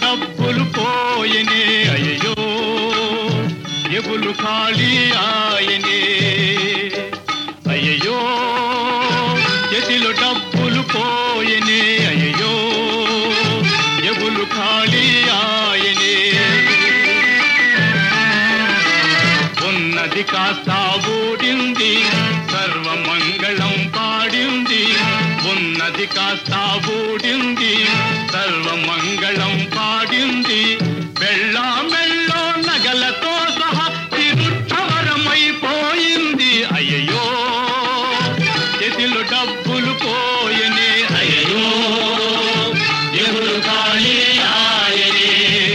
డబ్బులు పోయనే అయ్యో ఎగులు ఖాళీ ఆయనే అయ్యో చేతిలో డబ్బులు పోయనే అయ్యో ఎగులు ఖాళీ ఆయనే ఉన్నది కాస్త ఊడింది సర్వమంగళం పాడింది ఉన్నది కాస్త ఊడింది సర్వమంగళం పాడింది వెళ్ళా మెళ్ళో నగలతో సహా తిరుక్షవరమైపోయింది అయ్యో చేతిలో డబ్బులు పోయనే అయ్యో ఎవరు ఖాళీ ఆయనే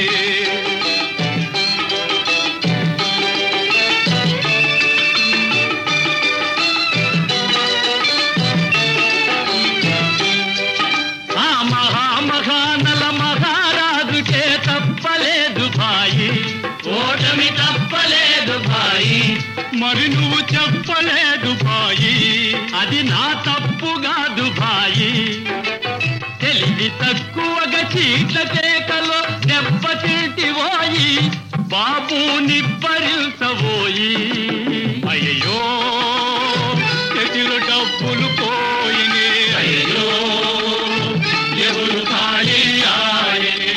ఆ మహామహానల మహారాజుకే తప్పలేదు భాయి ఓటమి తప్పలేదు భాయి మరి నువ్వు చెప్పలేదు భాయి అది నా తప్పు కాదు భాయి తెలివి తక్కువగా చీట్ల కేకలో దెబ్బతింటివోయి బాబు నిబ్బరించబోయి అయ్యో చేతిలో డబ్బులు పోయినే అయ్యో ఎవరు ఖాళీ ఆయనే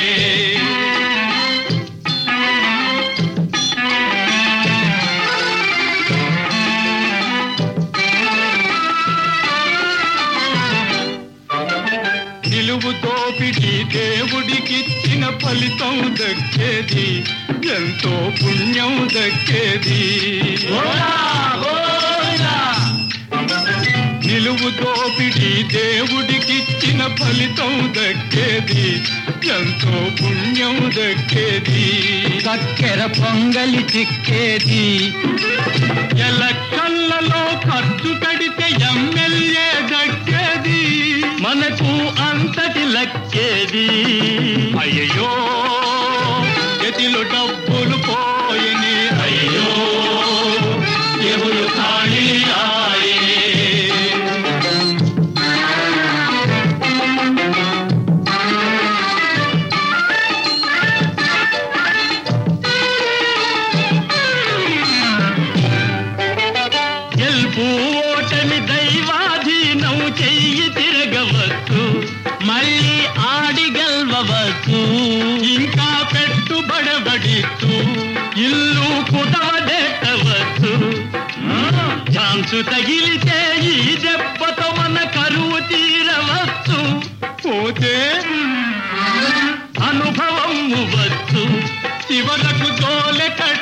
నిలువు తోపిడి దేవుడికిచ్చిన ఫలితం దక్కేది ఎంతో పుణ్యం దక్కేది నిలువు దోపిడి దేవుడికిచ్చిన ఫలితం దక్కేది ఎంతో పుణ్యం దక్కేది చక్కెర పొంగలి చిక్కేది ఎలక్షన్లలో ఖర్చు కడితే ఎమ్మెల్యే దక్కేది మనకు అంతటి లక్కేది అయ్యో గతిలో డబ్బులు పోయని అయ్యో ఎవరు ఖాళీ ఆయనే గెలుపు ఓటమి దైవాధీనం చెయ్యి తిరగవచ్చు మళ్ళీ ఆడి గెలవచ్చు ఇంకా పెట్టుబడబడిచ్చు ఇల్లు కుదవదెట్టవచ్చు ఛాన్సు తగిలితే ఈ దెబ్బతో మన కరువు తీరవచ్చు పోతే అనుభవం వచ్చు చివరకు జోలెక్కడ